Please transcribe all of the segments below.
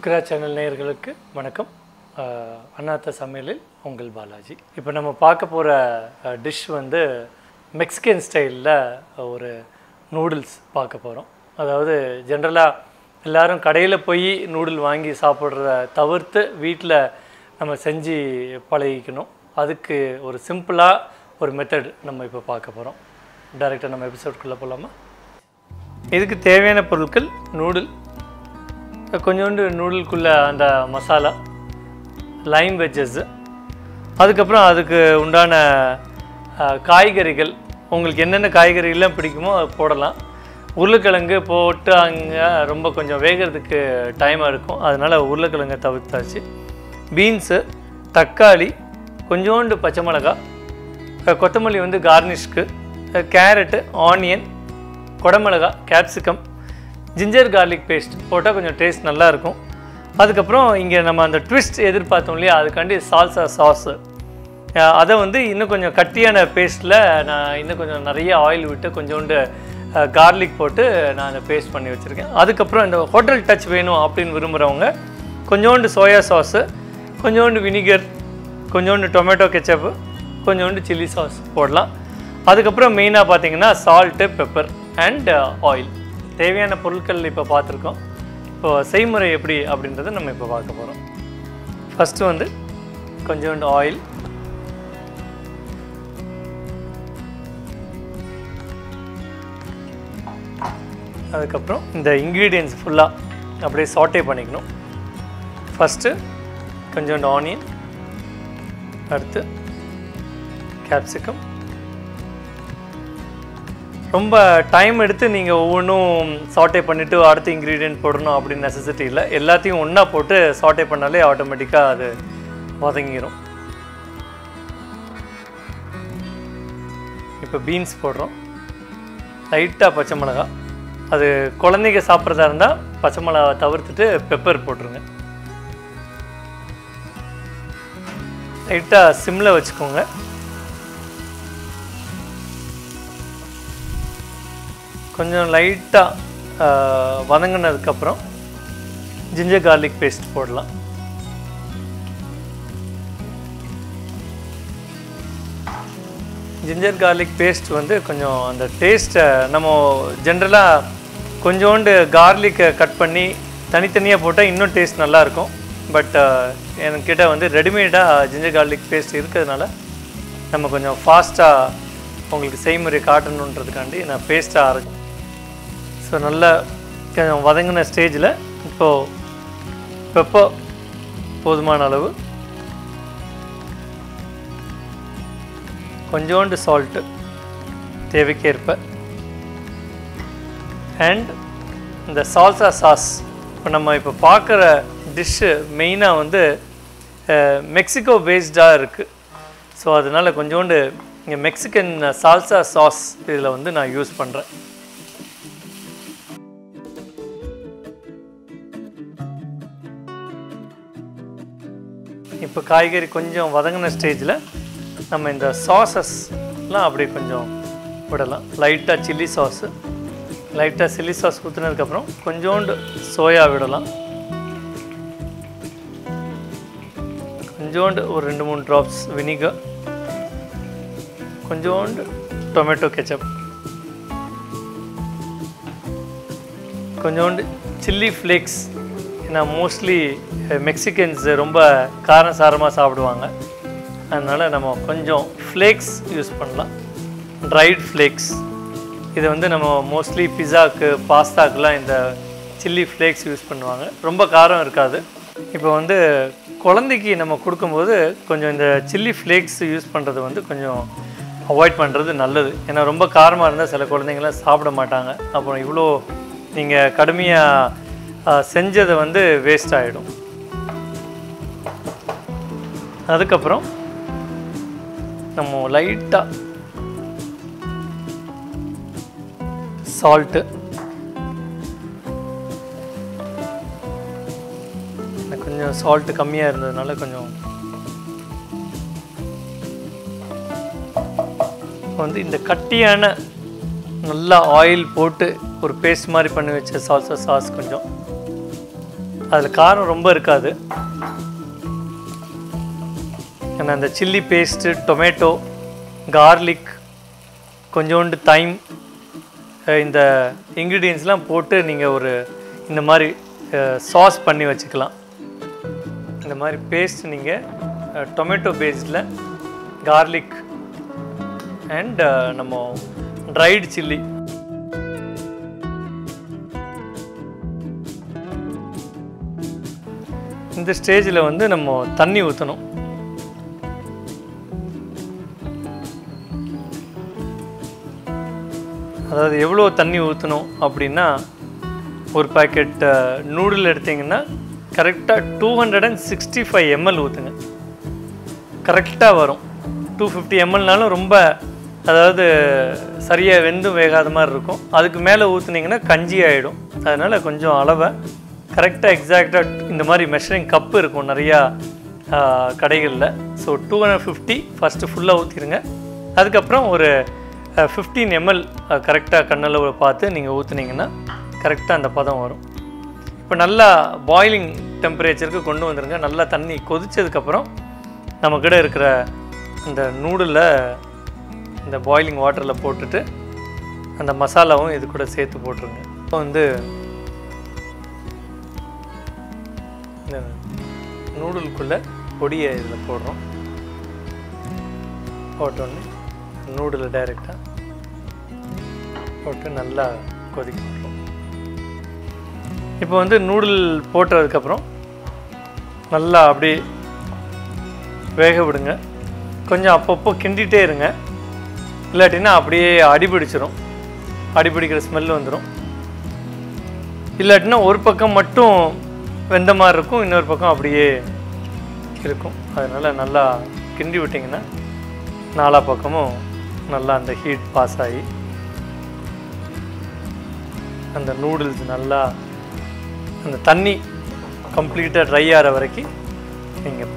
சுக்ரா channel நேயர்களுக்கு வணக்கம் அஹ், அண்ணாத்த சமையலில் உங்கள் பாலாஜி இப்போ நம்ம பார்க்க போகிற டிஷ் வந்து மெக்சிகன் ஸ்டைலில் ஒரு நூடுல்ஸ் பார்க்க போகிறோம் அதாவது ஜென்ரலாக எல்லாரும் கடையில் போய் நூடுல் வாங்கி சாப்பிட்றத தவிர்த்து வீட்டில் நம்ம செஞ்சு பழகிக்கணும் அதுக்கு ஒரு சிம்பிளாக ஒரு மெத்தட் நம்ம இப்போ பார்க்க போகிறோம் டைரெக்டாக நம்ம எபிசோட்குள்ளே போகலாமா இதுக்கு தேவையான பொருட்கள் நூடுல் கொஞ்சோண்டு நூடுல்குள்ளே அந்த மசாலா லைம் வெஜ்ஜஸ்ஸு அதுக்கப்புறம் அதுக்கு உண்டான அஹ், காய்கறிகள் உங்களுக்கு என்னென்ன காய்கறிகள்லாம் பிடிக்குமோ அது போடலாம் உருளைக்கிழங்கு போட்டு அங்கே ரொம்ப கொஞ்சம் வேகிறதுக்கு டைம் இருக்கும் அதனால் உருளைக்கிழங்கை தவிர்த்தாச்சு பீன்ஸு தக்காளி கொஞ்சோண்டு பச்சை மிளகாய் அஹ், கொத்தமல்லி வந்து கார்னிஷ்க்கு கேரட்டு ஆனியன் குடமிளகா கேப்சிகம் ஜிஞ்சர் கார்லிக் பேஸ்ட் போட்டால் கொஞ்சம் டேஸ்ட் நல்லா இருக்கும் அதுக்கப்புறம் இங்கே நம்ம அந்த ட்விஸ்ட் எதிர்பார்த்தோம் இல்லையா அதுக்காண்டி சால்சா சாஸு அதை வந்து இன்னும் கொஞ்சம் கட்டியான பேஸ்ட்டில் நான் இன்னும் கொஞ்சம் நிறைய ஆயில் விட்டு கொஞ்சோண்டு கார்லிக் போட்டு நான் அந்த பேஸ்ட் பண்ணி வச்சுருக்கேன் அதுக்கப்புறம் இந்த ஹோட்டல் டச் வேணும் அப்படின்னு விரும்புகிறவங்க கொஞ்சோண்டு சோயா சாஸு கொஞ்சோண்டு வினிகர் கொஞ்சோண்டு டொமேட்டோ கெச்சப்பு கொஞ்சோண்டு சில்லி சாஸ் போடலாம் அதுக்கப்புறம் மெயினாக பார்த்தீங்கன்னா சால்ட்டு பெப்பர் அண்ட் ஆயில் தேவையான பொருட்கள் இப்போ பார்த்துருக்கோம் இப்போ செய்முறை எப்படி அப்படின்றத நம்ம இப்போ பார்க்க போகிறோம் ஃபஸ்ட்டு வந்து கொஞ்சோண்டு ஆயில் அதுக்கப்புறம் இந்த இன்க்ரீடியன்ஸ் ஃபுல்லாக அப்படியே சாட்டே பண்ணிக்கணும் ஃபஸ்ட்டு கொஞ்சோண்டு ஆனியன் அடுத்து கேப்சிகம் ரொம்ப டைம் எடுத்து நீங்கள் ஒவ்வொன்றும் சாட்டே பண்ணிவிட்டு அடுத்த இன்க்ரீடியன்ட் போடணும் அப்படின்னு நெசசிட்டி இல்லை எல்லாத்தையும் ஒன்றா போட்டு சாட்டே பண்ணாலே ஆட்டோமேட்டிக்காக அது வதங்கிடும் இப்போ பீன்ஸ் போடுறோம் லைட்டாக பச்சை மிளகா அது குழந்தைங்க சாப்பிட்றதா இருந்தால் பச்சை மிளகாவை தவிர்த்துட்டு பெப்பர் போட்டுருங்க லைட்டாக சிம்மில் வச்சுக்கோங்க கொஞ்சம் லைட்டாக வதங்கினதுக்கப்புறம் ஜிஞ்சர் கார்லிக் பேஸ்ட் போடலாம் ஜிஞ்சர் கார்லிக் பேஸ்ட் வந்து கொஞ்சம் அந்த டேஸ்ட்டை நம்ம ஜென்ரலாக கொஞ்சோண்டு கார்லிக்கை கட் பண்ணி தனித்தனியாக போட்டால் இன்னும் டேஸ்ட் நல்லாயிருக்கும் பட் என்கிட்ட வந்து ரெடிமேடாக ஜிஞ்சர் கார்லிக் பேஸ்ட் இருக்கிறதுனால நம்ம கொஞ்சம் ஃபாஸ்ட்டாக உங்களுக்கு செய்முறை காட்டணுன்றதுக்காண்டி நான் பேஸ்ட்டாக அரைச்சேன் ஸோ நல்லா கொஞ்சம் வதங்கின ஸ்டேஜில் இப்போது பெப்போ போதுமான அளவு கொஞ்சோண்டு சால்ட்டு தேவைக்கேற்ப அண்ட் இந்த சால்சா சாஸ் இப்போ நம்ம இப்போ பார்க்குற டிஷ்ஷு மெயினாக வந்து அஹ், மெக்சிகோ பேஸ்டாக இருக்குது ஸோ அதனால் கொஞ்சோண்டு இங்கே மெக்சிகன் சால்சா சாஸ் இதில் வந்து நான் யூஸ் பண்ணுறேன் இப்போ காய்கறி கொஞ்சம் வதங்கின ஸ்டேஜில் நம்ம இந்த சாஸஸ்லாம் அப்படியே கொஞ்சம் விடலாம் லைட்டாக சில்லி சாஸு லைட்டாக சில்லி சாஸ் ஊற்றுனதுக்கப்புறம் கொஞ்சோண்டு சோயா விடலாம் கொஞ்சோண்டு ஒரு ரெண்டு மூணு ட்ராப்ஸ் வினிகர் கொஞ்சோண்டு டொமேட்டோ கெச்சப் கொஞ்சோண்டு சில்லி ஃப்ளேக்ஸ் ஏன்னா மோஸ்ட்லி மெக்சிகன்ஸ் ரொம்ப காரம் சாரமாக சாப்பிடுவாங்க அதனால் நம்ம கொஞ்சம் ஃப்ளேக்ஸ் யூஸ் பண்ணலாம் ட்ரைட் ஃப்ளேக்ஸ் இது வந்து நம்ம மோஸ்ட்லி பிஸாக்கு பாஸ்தாக்கெலாம் இந்த சில்லி ஃப்ளேக்ஸ் யூஸ் பண்ணுவாங்க ரொம்ப காரம் இருக்காது இப்போ வந்து குழந்தைக்கு நம்ம கொடுக்கும்போது கொஞ்சம் இந்த சில்லி ஃப்ளேக்ஸ் யூஸ் பண்ணுறது வந்து கொஞ்சம் அவாய்ட் பண்ணுறது நல்லது ஏன்னா ரொம்ப காரமாக இருந்தால் சில குழந்தைங்களாம் சாப்பிட மாட்டாங்க அப்புறம் இவ்வளோ நீங்கள் கடுமையாக செஞ்சதை வந்து வேஸ்ட் ஆகிடும் அதுக்கப்புறம் நம்ம லைட்டாக சால்ட்டு கொஞ்சம் சால்ட்டு கம்மியாக இருந்ததுனால கொஞ்சம் வந்து இந்த கட்டியான நல்லா ஆயில் போட்டு ஒரு பேஸ்ட் மாதிரி பண்ணி வச்ச சால்சா சாஸ் கொஞ்சம் அதில் காரம் ரொம்ப இருக்காது ஏன்னா அந்த சில்லி பேஸ்ட்டு டொமேட்டோ கார்லிக் கொஞ்சோண்டு தைம் அஹ் இந்த இன்க்ரீடியன்ஸ்லாம் போட்டு நீங்கள் ஒரு இந்த மாதிரி சாஸ் பண்ணி வச்சுக்கலாம் இந்த மாதிரி பேஸ்ட் நீங்கள் டொமேட்டோ பேஸ்டில் கார்லிக் அண்ட் நம்ம ட்ரைடு சில்லி இந்த ஸ்டேஜில் வந்து நம்ம தண்ணி ஊற்றணும் அதாவது எவ்வளோ தண்ணி ஊற்றணும் அப்படின்னா ஒரு பாக்கெட் நூடுல் எடுத்தீங்கன்னா கரெக்டாக two hundred and sixty five ml ஊற்றுங்க கரெக்டாக வரும் டூ ஃபிஃப்டி எம்எல்னாலும் ரொம்ப அதாவது சரியாக வெந்தும் வேகாத மாதிரி இருக்கும் அதுக்கு மேலே ஊற்றுனீங்கன்னா கஞ்சி ஆகிடும் அதனால் கொஞ்சம் அளவை கரெக்டாக எக்ஸாக்டாக இந்த மாதிரி மெஷரிங் கப்பு இருக்கும் நிறையா கடைகளில் so two hundred fifty first ஃபுல்லாக ஊற்றிடுங்க அதுக்கப்புறம் ஒரு ஃபிஃப்டீன் எம்எல் கரெக்டாக கண்ணளவு பார்த்து நீங்கள் ஊற்றுனீங்கன்னா கரெக்டாக அந்த பதம் வரும் இப்போ நல்லா பாயிலிங் டெம்பரேச்சருக்கு கொண்டு வந்துருங்க நல்லா தண்ணி கொதிச்சதுக்கப்புறம் நம்மக்கிட்ட இருக்கிற அந்த நூடில் இந்த பாயிலிங் வாட்டரில் போட்டுட்டு அந்த மசாலாவும் இது கூட சேர்த்து போட்டுருங்க இப்போ வந்து இந்த நூடுலுக்குள்ளே பொடியை இதில் போடுறோம் போட்டோன்னே நூடில் டைரெக்டாக போட்டு நல்லா கொதிக்க விட்றோம் இப்போ வந்து நூடுல் போட்டதுக்கப்புறம் நல்லா அப்படியே வேக விடுங்க கொஞ்சம் அப்பப்போ கிண்டிகிட்டே இருங்க இல்லாட்டினா அப்படியே அடிபிடிச்சிரும் அடிபிடிக்கிற ஸ்மெல் வந்துடும் இல்லாட்டினா ஒரு பக்கம் மட்டும் வெந்த மாதிரி இருக்கும் இன்னொரு பக்கம் அப்படியே இருக்கும் அதனால் நல்லா கிண்டி விட்டிங்கன்னா நாலா பக்கமும் நல்லா அந்த ஹீட் பாஸ் ஆகி அந்த நூடுல்ஸ் நல்லா அந்த தண்ணி கம்ப்ளீட்டாக ட்ரை ஆகிற வரைக்கும் நீங்கள்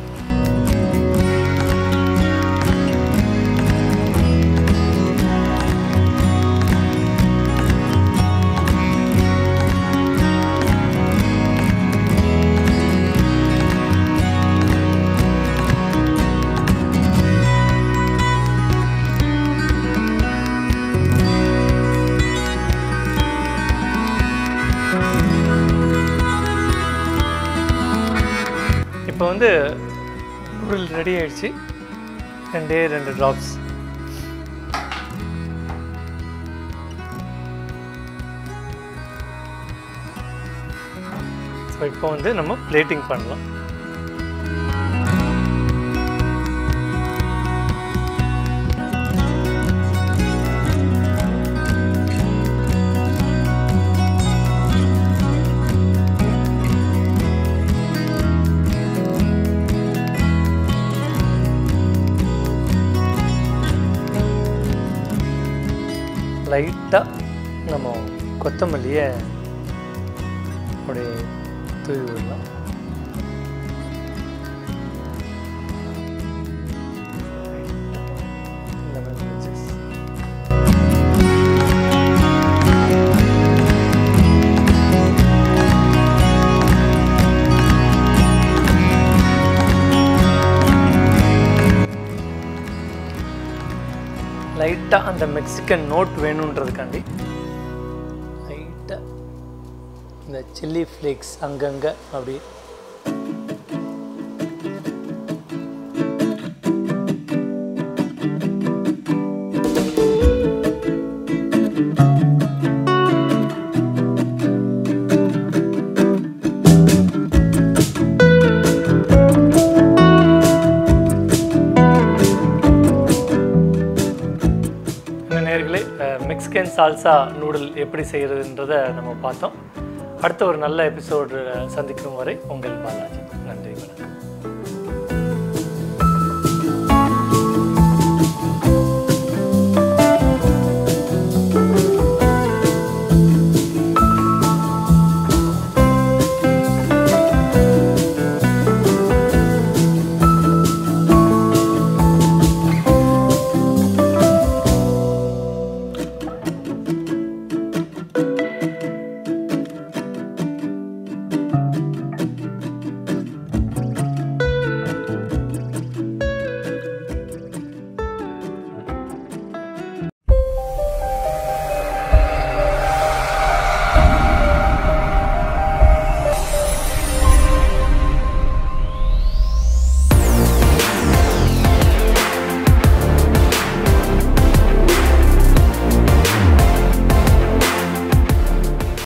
இப்போ வந்து நூடுல் ரெடி ஆயிடுச்சு ரெண்டே ரெண்டு ட்ராப்ஸ் ஸோ இப்போ வந்து நம்ம பிளேட்டிங் பண்ணலாம் லைட்டாக நம்ம கொத்தமல்லியை அப்படியே தூவி விடலாம் Lemon wedges. லைட்டாக அந்த மெக்சிகன் நோட் வேணுன்றதுக்காண்டி லைட்டாக இந்த சில்லி ஃப்ளேக்ஸ் அங்கங்கே அப்படி இந்த நேர்களே மெக்சிகன் சால்சா நூடுல் எப்படி செய்கிறதுன்றதை நம்ம பார்த்தோம் அடுத்த ஒரு நல்ல எபிசோடு சந்திக்கும் வரை உங்கள் பாலாஜி நன்றி வணக்கம்